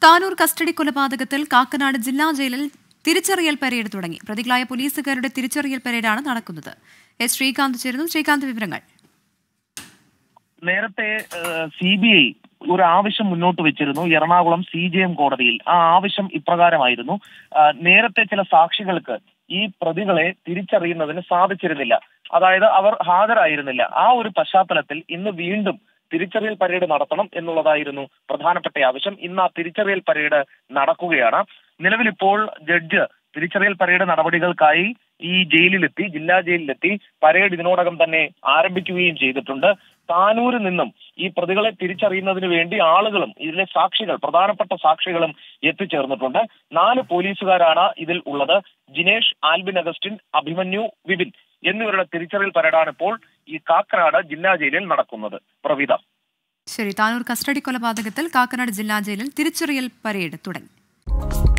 Tanur custody കൊലപാതകത്തിൽ കാക്കനാട് ജില്ലാ ജയിലിൽ തിരിച്ചറിയൽ പരേഡ് തുടങ്ങി പ്രതികളായ പോലീസുകാരുടെ തിരിച്ചറിയൽ പരേഡാണ് നടക്കുന്നത് എസ് ശ്രീകാന്ത് ചേരുന്നു ശ്രീകാന്ത് വിവരങ്ങൾ നേരത്തെ സി ബി ഐ ഒരു ആവശ്യം മുന്നോട്ട് വെച്ചിരുന്നു എറണാകുളം സി ജെ എം കോടതിയിൽ ആ ആവശ്യം ഇപ്രകാരമായിരുന്നു ആ, നേരത്തെ ചില സാക്ഷികൾക്ക് ഈ പ്രതികളെ തിരിച്ചറിയുന്നതിന് സാധിച്ചിരുന്നില്ല അതായത് അവർ ഹാജരായിരുന്നില്ല ആ ഒരു പശ്ചാത്തലത്തിൽ ഇന്ന് വീണ്ടും തിരിച്ചറിയൽ പരേഡ് നടത്തണം എന്നുള്ളതായിരുന്നു പ്രധാനപ്പെട്ട ആവശ്യം ഇന്ന് ആ തിരിച്ചറിയൽ പരേഡ് നടക്കുകയാണ് നിലവിൽ ഇപ്പോൾ ജഡ്ജ് തിരിച്ചറിയൽ പരേഡ് നടപടികൾക്കായി ഈ ജയിലിലെത്തി ജില്ലാ ജയിലിലെത്തി പരേഡ് ഇതിനോടകം തന്നെ ആരംഭിക്കുകയും ചെയ്തിട്ടുണ്ട് താനൂരിൽ നിന്നും ഈ പ്രതികളെ തിരിച്ചറിയുന്നതിന് വേണ്ടി ആളുകളും ഇതിലെ സാക്ഷികൾ പ്രധാനപ്പെട്ട സാക്ഷികളും എത്തിച്ചേർന്നിട്ടുണ്ട് നാല് പോലീസുകാരാണ് ഇതിൽ ഉള്ളത് ജിനേഷ് ആൽബിൻ അഗസ്റ്റിൻ അഭിമന്യു വിപിൻ എന്നിവരുടെ തിരിച്ചറിയൽ പരേഡാണ് ഇപ്പോൾ ഈ കാക്കനാട് ജില്ലാ ജയിലിൽ നടക്കുന്നത് പ്രവിത ശരി താനൂർ കസ്റ്റഡി കൊലപാതകത്തിൽ കാക്കനാട് ജില്ലാ ജയിലിൽ തിരിച്ചറിയൽ പരേഡ് തുടങ്ങി